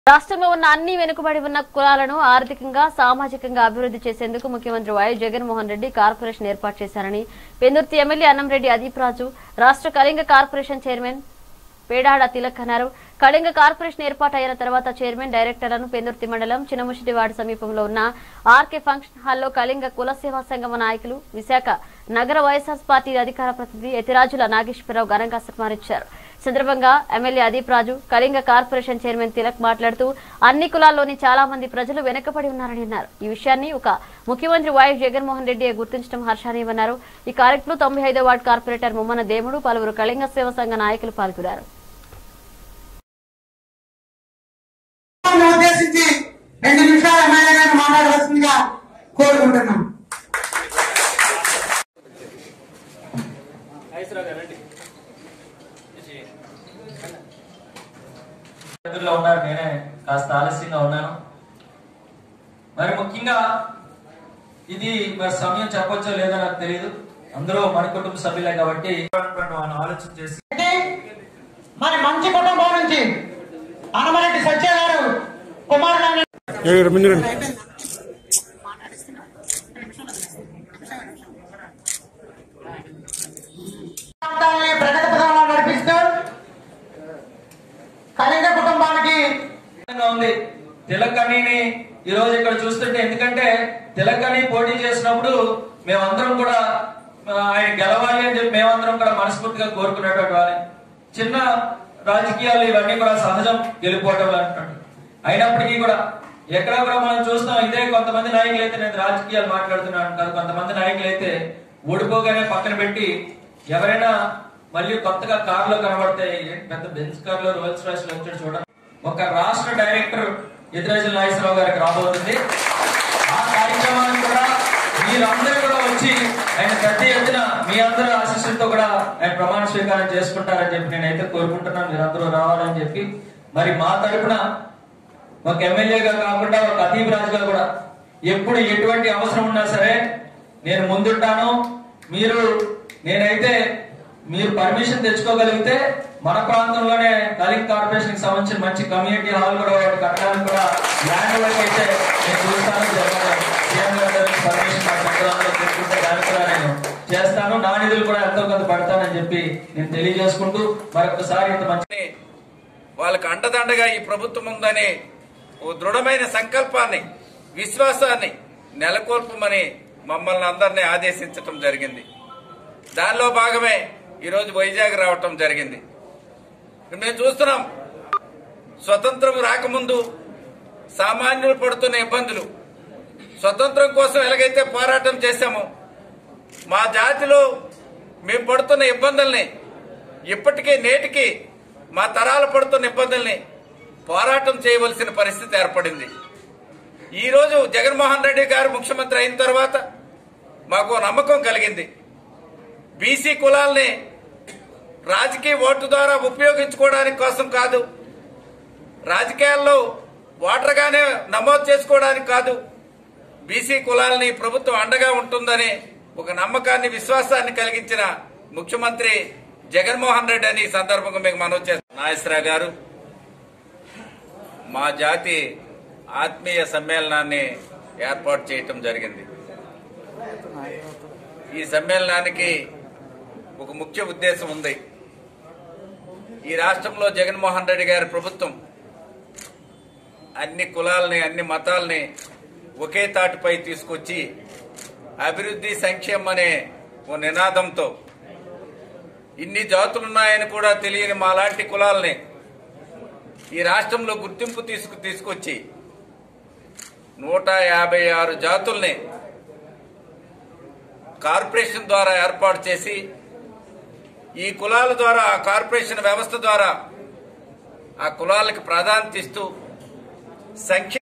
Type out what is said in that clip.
రాష్ట్రంలో ఉన్న అన్ని వెనుకబడి ఉన్న కులాలను ఆర్థికంగా సామాజికంగా అభివృద్ధి చేసేందుకు ముఖ్యమంత్రి వైఎస్ జగన్మోహన్ రెడ్డి కార్పొరేషన్ ఏర్పాటు చేశారని పెందుర్తి ఎమ్మెల్యే అన్నంరెడ్డి అదీప్ రాజు రాష్ట్ర కళింగ కార్పొరేషన్ చైర్మన్ పేడాడ తిలక్ అన్నారు కళింగ కార్పొరేషన్ ఏర్పాటు అయిన తర్వాత చైర్మన్ డైరెక్టర్లను పెందుర్తి మండలం చిన్నముషిటివాడ సమీపంలో ఉన్న ఆర్కే ఫంక్షన్ హాల్లో కళింగ కుల సేవా సంగమ నాయకులు విశాఖ నగర వైఎస్ఆర్ పార్టీ అధికార ప్రతినిధి యతిరాజుల నాగేశ్వరరావు ఘనంగా సన్మానించారు ఈ సందర్భంగా MLA Adeep Raju Kalinga corporation chairman Tilak మాట్లాడుతూ అన్ని కులాల్లోని చాలా మంది ప్రజలు వెనుకబడి ఉన్నారని అన్నారు ఈ విషయాన్ని ఒక ముఖ్యమంత్రి వైఎస్ జగన్మోహన్ రెడ్డి గుర్తించడం హర్షణీయమన్నారు ఈ కార్యక్రమంలో తొంభై ఐదో వార్డు కార్పొరేటర్ ముమ్మన దేముడు పలువురు కళింగ సేవా సంఘ నాయకులు పాల్గొన్నారు సమావేశాన్ని ఉద్దేశించి రెండు నిమిషాలు ఎమ్మెల్యే గారిని మాట్లాడవలసిందిగా కోరుకుంటున్నాం ఎదురులో ఉన్నారు నేనే కాస్త ఆలస్యంగా ఉన్నాను మరి ముఖ్యంగా ఇది మరి సమయం చెప్పొచ్చో లేదో నాకు తెలియదు అందరూ మన కుటుంబ సభ్యులే కాబట్టి మనం ఆలోచన చేసి మరి మంచి కుటుంబం నుంచి అనమరెడ్డి సత్య గారు కుమారుడు ప్రాంతాలని ప్రగతి పదంలో నడిపిస్తూ కళింగ కుటుంబానికి ఆనందంగా ఉంది తిలకనీని ఈ రోజు ఇక్కడ చూస్తుంటే ఎందుకంటే తిలకని పోటీ చేసినప్పుడు మేమందరం కూడా ఆ, ఆయన గెలవాలి అని చెప్పి మేమందరం కూడా మనస్ఫూర్తిగా కోరుకునేటువంటి వాళ్ళే చిన్న రాజకీయాలు ఇవన్నీ కూడా సహజం గెలిపోవటం అంటున్నాడు అయినప్పటికీ కూడా ఎక్కడ కూడా మనం చూస్తాం ఇదే కొంతమంది నాయకులు అయితే నేను రాజకీయాలు మాట్లాడుతున్నాను కాదు కొంతమంది నాయకులు అయితే ఓడిపోగానే పక్కన పెట్టి ఎవరైనా మళ్ళీ కొత్తగా కార్లో కనబడితే ఏంటి పెద్ద బెంచ్ కార్లో రోల్స్ రాయిస్ లో వచ్చాడు చూడండి ఒక రాష్ట్ర డైరెక్టర్ ఎదురాజుల నాగేశ్వరరావు గారికి రాబోతుంది ఆ కార్యక్రమానికి కూడా మీరందరూ కూడా వచ్చి ఆయన పెద్ద ఎత్తున మీ అందరూ ఆశీస్సులతో కూడా ఆయన ప్రమాణ స్వీకారం చేసుకుంటారని చెప్పి నేనైతే కోరుకుంటున్నాను మీరందరూ రావాలని చెప్పి మరి మా తరపున ఒక ఎమ్మెల్యేగా కాకుండా ఒక అదీబ్ రాజుగా కూడా ఎప్పుడు ఎటువంటి అవసరం ఉన్నా సరే నేను ముందుంటాను మీరు నేనైతే మీరు పర్మిషన్ తెచ్చుకోగలిగితే మన ప్రాంతంలోనే కలింగ్ కార్పొరేషన్ కి సంబంధించిన మంచి కమ్యూనిటీ హాల్ కూడా ఒకటి కట్టడానికి కూడా ల్యాండ్ వర్క్ అయితే నేను చూస్తాను జరగాలి. సీఎం గారి దగ్గర పర్మిషన్ మా చంద్రబాబు తెచ్చుకుంటే దానికి కూడా నేను చేస్తాను నా నిధులు కూడా ఎంతో కొంత పడతానని చెప్పి నేను తెలియజేసుకుంటూ మరొకసారి ఇంత మంచి అని వాళ్ళకి అండదండగా ఈ ప్రభుత్వం ఉందని ఓ దృఢమైన సంకల్పాన్ని విశ్వాసాన్ని నెలకొల్పమని మమ్మల్ని అందరినీ ఆదేశించటం జరిగింది దానిలో భాగమే ఈరోజు వైజాగ్ రావటం జరిగింది మేము చూస్తున్నాం స్వతంత్రం రాకముందు సామాన్యులు పడుతున్న ఇబ్బందులు స్వతంత్రం కోసం ఎలాగైతే పోరాటం చేశామో మా జాతిలో మేము పడుతున్న ఇబ్బందుల్ని ఇప్పటికీ నేటికి మా తరాలు పడుతున్న ఇబ్బందుల్ని పోరాటం చేయవలసిన పరిస్థితి ఏర్పడింది ఈరోజు జగన్మోహన్ రెడ్డి గారు ముఖ్యమంత్రి అయిన తర్వాత మాకు నమ్మకం కలిగింది బీసీ కులాల్ని రాజకీయ ఓటు ద్వారా ఉపయోగించుకోవడానికి కోసం కాదు రాజకీయాల్లో ఓటర్గానే నమోదు చేసుకోవడానికి కాదు బీసీ కులాలని ప్రభుత్వం అండగా ఉంటుందని ఒక నమ్మకాన్ని విశ్వాసాన్ని కలిగించిన ముఖ్యమంత్రి జగన్మోహన్ రెడ్డి అని ఈ సందర్భంగా మీకు మనవి చేస్తాను నాగేశ్వరరావు గారు మా జాతి ఆత్మీయ సమ్మేళనాన్ని ఏర్పాటు చేయటం జరిగింది ఈ సమ్మేళనానికి ఒక ముఖ్య ఉద్దేశం ఉంది ఈ రాష్ట్రంలో జగన్మోహన్ రెడ్డి గారి ప్రభుత్వం అన్ని కులాలని అన్ని మతాలని ఒకే తాటిపై తీసుకొచ్చి అభివృద్ధి సంక్షేమం అనే ఓ నినాదంతో ఇన్ని జాతులున్నాయని కూడా తెలియని మాలాంటి కులాలని ఈ రాష్ట్రంలో గుర్తింపు తీసుకు తీసుకొచ్చి నూట యాభై ఆరు జాతుల్ని కార్పొరేషన్ ద్వారా ఏర్పాటు చేసి ఈ కులాల ద్వారా ఆ కార్పొరేషన్ వ్యవస్థ ద్వారా ఆ కులాలకు ప్రాధాన్యత ఇస్తూ సంఖ్య